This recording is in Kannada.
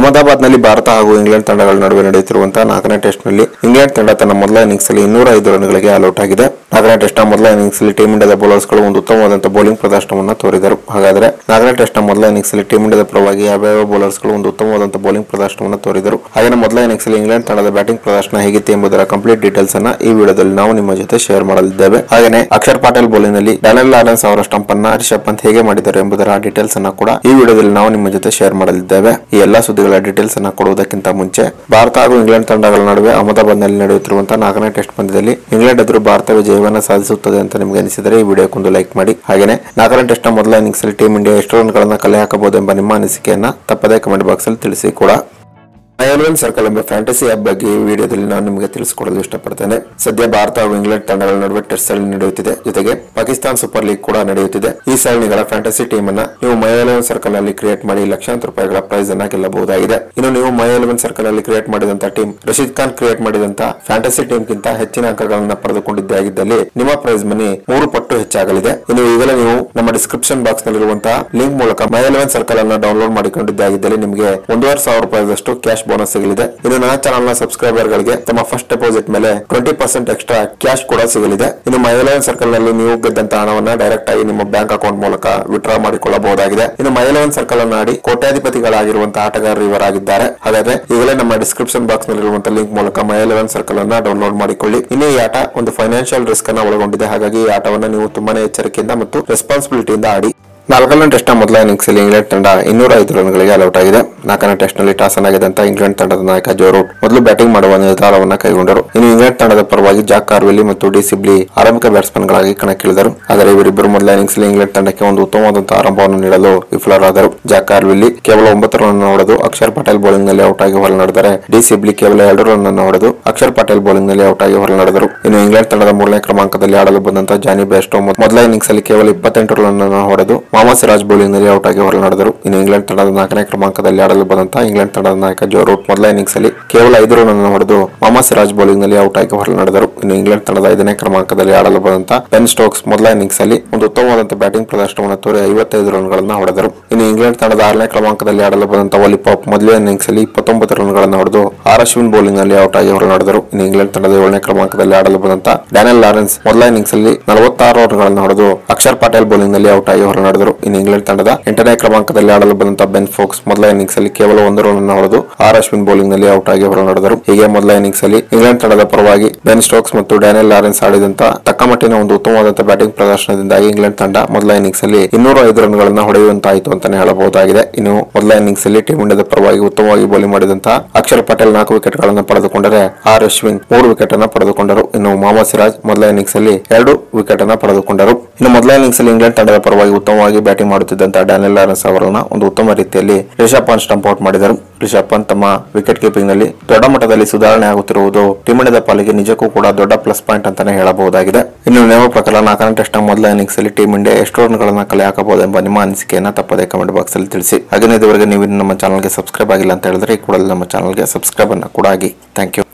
ಅಹಮದಾಬಾದ್ನಲ್ಲಿ ಭಾರತ ಹಾಗೂ ಇಂಗ್ಲೆಂಡ್ ತಂಡಗಳ ನಡುವೆ ನಡೆಯುತ್ತಿರುವಂತಹ ನಾಲ್ಕನೇ ಟೆಸ್ಟ್ನಲ್ಲಿ ಇಂಗ್ಲೆಂಡ್ ತಂಡ ತನ್ನ ಮೊದಲ ಇನ್ನಿಂಗ್ಸ್ ಅಲ್ಲಿ ಇನ್ನೂರ ಐದು ರನ್ಗಳಿಗೆ ಆಲ್ಔಟ್ ಆಗಿದೆ ನಾಲ್ಕನೇ ಟೆಸ್ಟ್ನ ಮೊದಲ ಇನ್ನಿಂಗ್ಸ್ ಅಲ್ಲಿ ಟೀಮ್ ಇಂಡಿಯಾದ ಬೌಲರ್ಸ್ಗಳು ಒಂದು ಉತ್ತಮವಾದಂತಹ ಬೌಲಿಂಗ್ ಪ್ರದರ್ಶನವನ್ನು ತೋರಿದರು ಹಾಗಾದರೆ ನಾಲ್ಕನೇ ಟೆಸ್ಟ್ನ ಮೊದಲ ಇನ್ನಿಂಗ್ಸ್ ಅಲ್ಲಿ ಟೀಮ್ ಇಂಡಿಯಾದ ಪರವಾಗಿ ಯಾವ್ಯಾವ ಬೌಲರ್ಸ್ಗಳು ಒಂದು ಉತ್ತಮವಾದಂತಹ ಬೌಲಿಂಗ್ ಪ್ರದರ್ಶನವನ್ನು ತೋರಿದರು ಹಾಗೆ ಮೊದಲ ಇನ್ನಿಂಗ್ಸ್ ಅಲ್ಲಿ ಇಂಗ್ಲೆಂಡ್ ತಂಡದ ಬ್ಯಾಟಿಂಗ್ ಪ್ರದರ್ಶನ ಹೇಗಿತ್ತು ಎಂಬುದರ ಕಂಪ್ಲೀಟ್ ಡೀಟೇಲ್ಸ್ ಅನ್ನ ಈ ವಿಡಿಯೋದಲ್ಲಿ ನಾವು ನಿಮ್ಮ ಜೊತೆ ಶೇರ್ ಮಾಡಲಿದ್ದೇವೆ ಹಾಗೆಯೇ ಅಕ್ಷರ್ ಪಾಟೇಲ್ ಬೌಲಿಂಗ್ ನಲ್ಲಿ ಡಾನೆಲ್ ಲಾರೆನ್ಸ್ ಅವರ ಸ್ಟಂಪ್ ಅನ್ನ ರಿಷಬ್ ಪಂತ್ ಹೇಗೆ ಮಾಡಿದ್ದಾರೆ ಎಂಬುದರ ಡೀಟೇಲ್ಸ್ ಅನ್ನ ಕೂಡ ಈ ವಿಡಿಯೋದಲ್ಲಿ ನಾವು ನಿಮ್ಮ ಜೊತೆ ಶೇರ್ ಮಾಡಲಿದ್ದೇವೆ ಈ ಎಲ್ಲಾ ಸುದ್ದಿಗಳ ಡೀಟೇಲ್ಸ್ ಅನ್ನ ಕೊಡುವುದಕ್ಕಿಂತ ಮುಂಚೆ ಭಾರತ ಹಾಗೂ ಇಂಗ್ಲೆಂಡ್ ತಂಡಗಳ ನಡುವೆ ಅಹಮದಾಬಾದ್ನಲ್ಲಿ ನಡೆಯುತ್ತಿರುವಂತಹ ನಾಲ್ಕನೇ ಟೆಸ್ಟ್ ಪಂದ್ಯದಲ್ಲಿ ಇಂಗ್ಲೆಂಡ್ ಎದುರು ಭಾರತ ವಿಜಯವನ್ನ ಸಾಧಿಸುತ್ತದೆ ಅಂತ ನಿಮಗೆ ಅನಿಸಿದರೆ ಈ ವಿಡಿಯೋಕ್ಕೊಂದು ಲೈಕ್ ಮಾಡಿ ಹಾಗೆಯೇ ನಾಲ್ಕನೇ ಟೆಸ್ಟ್ ನ ಮೊದಲ ಇನ್ನಿಂಗ್ಸ್ ಅಲ್ಲಿ ಟೀಮ್ ಇಂಡಿಯಾ ಎಷ್ಟು ರನ್ ಗಳನ್ನ ಕಲೆ ಹಾಕಬಹುದು ಎಂಬ ನಿಮ್ಮ ಅನಿಸಿಕೆಯನ್ನ ತಪ್ಪದೇ ಕಮೆಂಟ್ ಬಾಕ್ಸ್ ಅಲ್ಲಿ ತಿಳಿಸಿ ಕೂಡ ಐಎಲ್ಎನ್ ಸರ್ಕಲ್ ಎಂಬ ಫ್ಯಾಂಟಸಿ ಆಪ್ ಬಗ್ಗೆ ಈ ವಿಡಿಯೋದಲ್ಲಿ ನಾನು ನಿಮಗೆ ತಿಳಿಸಿಕೊಡಲು ಇಷ್ಟಪಡ್ತೇನೆ ಸದ್ಯ ಭಾರತ ಹಾಗೂ ಇಂಗ್ಲೆಂಡ್ ತಂಡಗಳ ನಡುವೆ ಟೆಸ್ಟ್ ಸರಣಿ ನಡೆಯುತ್ತಿದೆ ಜೊತೆಗೆ ಪಾಕಿಸ್ತಾನ್ ಸೂಪರ್ ಲೀಗ್ ಕೂಡ ನಡೆಯುತ್ತಿದೆ ಈ ಸರಣಿಗಳ ಫ್ಯಾಂಟಸಿ ಟೀಮ್ ಅನ್ನ ನೀವು ಮೈ ಎಲೆವೆನ್ ಸರ್ಕಲ್ ನಲ್ಲಿ ಕ್ರಿಯೇಟ್ ಮಾಡಿ ಲಕ್ಷಾಂತರ ರೂಪಾಯಿಗಳ ಪ್ರೈಸ್ ಅನ್ನ ಗೆಲ್ಲಬಹುದಾಗಿದೆ ಇನ್ನು ನೀವು ಮೈ ಎಲೆವೆನ್ ಸರ್ಕಲ್ ನಲ್ಲಿ ಕ್ರಿಯೇಟ್ ಮಾಡಿದಂತ ಟೀಮ್ ರಶೀದ್ ಖಾನ್ ಕ್ರಿಯೇಟ್ ಮಾಡಿದಂತ ಫ್ಯಾಂಟಸಿ ಟೀಮ್ ಗಿಂತ ಹೆಚ್ಚಿನ ಅಂಕಗಳನ್ನ ಪಡೆದುಕೊಂಡಿದ್ದೇ ಆಗಿದ್ದಲ್ಲಿ ನಿಮ್ಮ ಪ್ರೈಸ್ ಮನಿ ಮೂರು ಪಟ್ಟು ಹೆಚ್ಚಾಗಲಿದೆ ಇನ್ನು ಈಗಲೇ ನೀವು ನಮ್ಮ ಡಿಸ್ಕ್ರಿಪ್ಷನ್ ಬಾಕ್ಸ್ ನಲ್ಲಿರುವಂತಹ ಲಿಂಕ್ ಮೂಲಕ ಮೈ ಎಲೆವೆನ್ ಸರ್ಕಲ್ ಅನ್ನ ಡೌನ್ಲೋಡ್ ಮಾಡಿಕೊಂಡಿದ್ದೇ ಆಗಿದ್ದಲ್ಲಿ ನಿಮಗೆ ಒಂದೂವರೆ ಸಾವಿರ ರೂಪಾಯಿದಷ್ಟು ಕ್ಯಾಶ್ ಬೋನಸ್ ಸಿಗಲಿದೆ ಇನ್ನು ನನ್ನ ಚಾನಲ್ ನ ಸಬ್ಸ್ಕ್ರೈಬರ್ ಗಳಿಗೆ ತಮ್ಮ ಫಸ್ಟ್ ಡೆಪಾಸಿಟ್ ಮೇಲೆ ಟ್ವೆಂಟಿ ಪರ್ಸೆಂಟ್ ಎಕ್ಸ್ಟ್ರಾ ಕ್ಯಾಶ್ ಕೂಡ ಸಿಗಲಿದೆ ಇನ್ನು ಮೈ ಎಲೆವೆನ್ ಸರ್ಕಲ್ ನಲ್ಲಿ ನೀವು ಗೆದ್ದಂತ ಹಣವನ್ನ ಡೈರೆಕ್ಟ್ ಆಗಿ ನಿಮ್ಮ ಬ್ಯಾಂಕ್ ಅಕೌಂಟ್ ಮೂಲಕ ವಿಡ್ರಾ ಮಾಡಿಕೊಳ್ಳಬಹುದಾಗಿದೆ ಇನ್ನು ಮೈ ಎಲೆವೆನ್ ಸರ್ಕಲ್ ಅನ್ನ ಆಡಿ ಕೋಟ್ಯಾಧಿಪತಿಗಳಾಗಿರುವಂತಹ ಆಟಗಾರರು ಇವರಾಗಿದ್ದಾರೆ ಹಾಗಾದ್ರೆ ಈಗಲೇ ನಮ್ಮ ಡಿಸ್ಕ್ರಿಪ್ಷನ್ ಬಾಕ್ಸ್ ನಲ್ಲಿರುವಂತಹ ಲಿಂಕ್ ಮೂಲಕ ಮೈ ಎಲೆವೆನ್ ಸರ್ಕಲ್ ಅನ್ನ ಡೌನ್ಲೋಡ್ ಮಾಡಿಕೊಳ್ಳಿ ಇನ್ನು ಈ ಆಟ ಒಂದು ಫೈನಾನ್ಷಿಯಲ್ ರಿಸ್ಕ್ ಅನ್ನ ಒಳಗೊಂಡಿದೆ ಹಾಗಾಗಿ ಈ ಆಟವನ್ನು ನೀವು ತುಂಬಾನೇ ಎಚ್ಚರಿಕೆಯಿಂದ ಮತ್ತು ರೆಸ್ಪಾನ್ಸಿಬಿಲಿಟಿಯಿಂದ ಆಡಿ ನಾಲ್ಕನೇ ಟೆಸ್ಟ್ ನ ಮೊದಲ ಇನ್ನಿಂಗ್ಸ್ ಅಲ್ಲಿ ಇಂಗ್ಲೆಂಡ್ ತಂಡ ಇನ್ನೂರ ಐದು ರನ್ಗಳಿಗೆ ಆಲ್ಔಟ್ ಆಗಿದೆ ನಾಲ್ಕನೇ ಟೆಸ್ಟ್ ನಲ್ಲಿ ಟಾಸ್ ಆಗಿದ್ದಂತ ಇಂಗ್ಲೆಂಡ್ ತಂಡದ ನಾಯಕ ಜೋ ರೂಟ್ ಮೊದಲು ಬ್ಯಾಟಿಂಗ್ ಮಾಡುವ ನಿರ್ಧಾರವನ್ನ ಕೈಗೊಂಡರು ಇನ್ನು ಇಂಗ್ಲೆಂಡ್ ತಂಡದ ಪರವಾಗಿ ಜಾಕ್ ಕಾರ್ವಿಲಿ ಮತ್ತು ಡಿ ಸಿಬ್ಲಿ ಆರಂಭಿಕ ಬ್ಯಾಟ್ಸ್ಮನ್ ಗಳಾಗಿ ಕಣಕ್ಕಿಳಿದರು ಆದರೆ ಇವರಿಬ್ಬರು ಮೊದಲ ಇನ್ನಿಂಗ್ಸ್ ಅಲ್ಲಿ ಇಂಗ್ಲೆಂಡ್ ತಂಡಕ್ಕೆ ಒಂದು ಉತ್ತಮವಾದಂತಹ ಆರಂಭವನ್ನು ನೀಡಲು ವಿಫಲರಾದರು ಜಾಕ್ ಕಾರ್ವಿಲಿ ಕೇವಲ ಒಂಬತ್ತು ರನ್ ಹೊಡೆದು ಅಕ್ಷರ್ ಪಟೇಲ್ ಬೌಲಿಂಗ್ ನಲ್ಲಿ ಔಟ್ ಆಗಿ ಹೊರನಡೆದರೆ ಡಿ ಸಿಬ್ಲಿ ಕೇವಲ ಎರಡು ರನ್ ಅನ್ನು ಹೊಡೆದು ಅಕ್ಷರ್ ಪಟೇಲ್ ಬೌಲಿಂಗ್ ನಲ್ಲಿ ಔಟ್ ಆಗಿ ಹೊರನಡೆದರು ಇನ್ನು ಇಂಗ್ಲೆಂಡ್ ತಂಡದ ಮೂರನೇ ಕ್ರಮಾಂಕದಲ್ಲಿ ಆಡಲು ಬಂದಂತಹ ಜಾನಿ ಬೆಸ್ಟೋ ಮೊದಲ ಇನ್ನಿಂಗ್ಸ್ ಅಲ್ಲಿ ಕೇವಲ ಇಪ್ಪತ್ತೆಂಟು ರನ್ ಅನ್ನು ಹೊಡೆದು ಮೊಹಮ್ಮದ್ ಸಿರಾಜ್ ಬೌಲಿಂಗ್ ನಲ್ಲಿ ಔಟ್ ಆಗಿ ಹೊರನಡೆದರು ಇನ್ನು ಇಂಗ್ಲೆಂಡ್ ತಂಡದ ನಾಲ್ಕನೇ ಕ್ರಮಾಂಕದಲ್ಲಿ ಆಡಲು ಬಂದಂತಹ ಇಂಗ್ಲೆಂಡ್ ತಂಡದ ನಾಯಕ ಜೋ ರೂಟ್ ಮೊದಲ ಇನ್ನಿಂಗ್ಸ್ ಅಲ್ಲಿ ಕೇವಲ ಐದು ರನ್ ಅನ್ನು ಹೊಡೆದು ಮೊಹಮ್ಮದ್ ಸಿರಾಜ್ ಬೌಲಿಂಗ್ ನಲ್ಲಿ ಔಟ್ ಆಗಿ ಹೊರನಡೆದರು ಇನ್ನು ಇಂಗ್ಲೆಂಡ್ ತಂಡದ ಐದನೇ ಕ್ರಮಾಂಕದಲ್ಲಿ ಆಡಲು ಬಂದಂತಹ ಬೆನ್ ಸ್ಟೋಕ್ಸ್ ಮೊದಲ ಇನ್ನಿಂಗ್ಸ್ ಅಲ್ಲಿ ಒಂದು ಉತ್ತಮವಾದಂತಹ ಬ್ಯಾಟಿಂಗ್ ಪ್ರದರ್ಶನವನ್ನು ತೋರಿ ಐವತ್ತೈದು ರನ್ ಗಳನ್ನ ಹೊಡೆದರು ಇನ್ನು ಇಂಗ್ಲೆಂಡ್ ತಂಡದ ಆರನೇ ಕ್ರಮಾಂಕದಲ್ಲಿ ಆಡಲು ಬಂದಂತಹ ಒಲಿಪಾಪ್ ಮೊದಲನೇ ಇನ್ನಿಂಗ್ಸ್ ಅಲ್ಲಿ ಇಪ್ಪತ್ತೊಂಬತ್ತು ರನ್ ಗಳನ್ನು ಹೊಡೆದು ಆರ್ ಅಶ್ವಿನ್ ಬೌಲಿಂಗ್ ನಲ್ಲಿ ಔಟ್ ಆಗಿ ಹೊರನಡೆದರು ಇನ್ನು ಇಂಗ್ಲೆಂಡ್ ತಂಡದ ಏಳನೇ ಕ್ರಮಾಂಕದಲ್ಲಿ ಆಡಲು ಬಂದಂತಹ ಡ್ಯಾನಿಯಲ್ ಲಾರೆನ್ಸ್ ಮೊದಲ ಇನ್ನಿಂಗ್ಸ್ ಅಲ್ಲಿ ನಲವತ್ತಾರು ರನ್ ಗಳನ್ನು ಹೊಡೆದು ಅಕ್ಷರ್ ಪಟೇಲ್ ಬೌಲಿಂಗ್ ನಲ್ಲಿ ಔಟ್ ಆಗಿ ಹೊರನಡೆದರು ಇನ್ನು ಇಂಗ್ಲೆಂಡ್ ತಂಡದ ಎಂಟನೇ ಕ್ರಮಾಂಕದಲ್ಲಿ ಆಡಲು ಬಂದಂತಹ ಬೆನ್ ಫೋಕ್ಸ್ ಮೊದಲ ಇನ್ನಿಂಗ್ಸ್ ಅಲ್ಲಿ ಕೇವಲ ಒಂದು ರನ್ ಅನ್ನು ಹೊಡೆದು ಆರ್ ಅಶ್ವಿನ್ ಬೌಲಿಂಗ್ ನಲ್ಲಿ ಔಟ್ ಆಗಿ ಹೊರನಡೆದರು ಹೀಗೆ ಮೊದಲ ಇನ್ನಿಂಗ್ಸ್ ಅಲ್ಲಿ ಇಂಗ್ಲೆಂಡ್ ತಂಡದ ಪರವಾಗಿ ಬೆನ್ ಸ್ಟೋಕ್ಸ್ ಮತ್ತು ಡ್ಯಾನಿಯಲ್ ಲಾರೆನ್ಸ್ ಆಡಿದಂತ ತಕ್ಕಮಟ್ಟಿನ ಒಂದು ಉತ್ತಮವಾದಂತಹ ಬ್ಯಾಟಿಂಗ್ ಪ್ರದರ್ಶನದಿಂದಾಗಿ ಇಂಗ್ಲೆಂಡ್ ತಂಡ ಮೊದಲ ಇನ್ನಿಂಗ್ಸ್ ಅಲ್ಲಿ ಇನ್ನೂರ ಐದು ರನ್ ಗಳನ್ನ ಹೊಡೆಯುವಂತಾಯಿತು ಅಂತಾನೆ ಹೇಳಬಹುದಾಗಿದೆ ಇನ್ನು ಮೊದಲ ಇನ್ನಿಂಗ್ಸ್ ಅಲ್ಲಿ ಟೀಮ್ ಇಂಡಿಯಾದ ಪರವಾಗಿ ಉತ್ತಮವಾಗಿ ಬೌಲಿಂಗ್ ಮಾಡಿದಂತಹ ಅಕ್ಷರ್ ಪಟೇಲ್ ನಾಲ್ಕು ವಿಕೆಟ್ ಗಳನ್ನು ಪಡೆದುಕೊಂಡರೆ ಆರ್ ಅಶ್ವಿನ್ ಮೂರು ವಿಕೆಟ್ ಅನ್ನ ಪಡೆದುಕೊಂಡರು ಇನ್ನು ಮೊಹಮ್ಮದ್ ಸಿರಾಜ್ ಮೊದಲ ಇನ್ನಿಂಗ್ಸ್ ಅಲ್ಲಿ ಎರಡು ವಿಕೆಟ್ ಅನ್ನ ಪಡೆದುಕೊಂಡರು ಇನ್ನು ಮೊದಲ ಇನ್ನಿಂಗ್ಸ್ ಅಲ್ಲಿ ಇಂಗ್ಲೆಂಡ್ ತಂಡದ ಪರವಾಗಿ ಉತ್ತಮವಾಗಿ ಬ್ಯಾಟಿಂಗ್ ಮಾಡುತ್ತಿದ್ದಂತಹ ಡ್ಯಾನಿಯಲ್ ಲಾರೆನ್ಸ್ ಅವರನ್ನ ಒಂದು ಉತ್ತಮ ರೀತಿಯಲ್ಲಿ ರಿಷಬ್ ಪಂತ್ ಸ್ಟಂಪ್ ಔಟ್ ಮಾಡಿದರು ರಿಷಬ್ ಪಂತ್ ತಮ್ಮ ವಿಕೆಟ್ ಕೀಪಿಂಗ್ ನಲ್ಲಿ ದೊಡ್ಡ ಮಟ್ಟದಲ್ಲಿ ಸುಧಾರಣೆ ಆಗುತ್ತಿರುವುದು ಟೀಮ್ ಇಂಡಿಯಾದ ಪಾಲಿಗೆ ನಿಜಕ್ಕೂ ಕೂಡ ದೊಡ್ಡ ಪ್ಲಸ್ ಪಾಯಿಂಟ್ ಅಂತಾನೆ ಹೇಳಬಹುದಾಗಿದೆ ಇನ್ನು ನೇಮ ಪ್ರಕಾರ ನಾಲ್ಕನೇ ಟೆಸ್ಟ್ ನ ಮೊದಲ ಇನ್ನಿಂಗ್ಸ್ ಅಲ್ಲಿ ಟೀಮ್ ಇಂಡಿಯಾ ಎಷ್ಟು ರನ್ ಗಳನ್ನ ಕಲೆ ಹಾಕಬಹುದು ಎಂಬ ನಿಮ್ಮ ಅನಿಸಿಕೆಯನ್ನ ತಪ್ಪದೆ ಕಮೆಂಟ್ ಬಾಕ್ಸ್ ಅಲ್ಲಿ ತಿಳಿಸಿ ಹಾಗೆ ಇದುವರೆಗೆ ನೀವು ಇನ್ನು ನಮ್ಮ ಚಾನಲ್ಗೆ ಸಬ್ಸ್ಕ್ರೈಬ್ ಆಗಿಲ್ಲ ಅಂತ ಹೇಳಿದ್ರೆ ಈ ಕೂಡಲೇ ನಮ್ಮ ಚಾನಲ್ಗೆ ಸಬ್ಸ್ಕ್ರೈಬ್ ಅನ್ನ ಕೂಡ ಆಗಿ ಥ್ಯಾಂಕ್ ಯು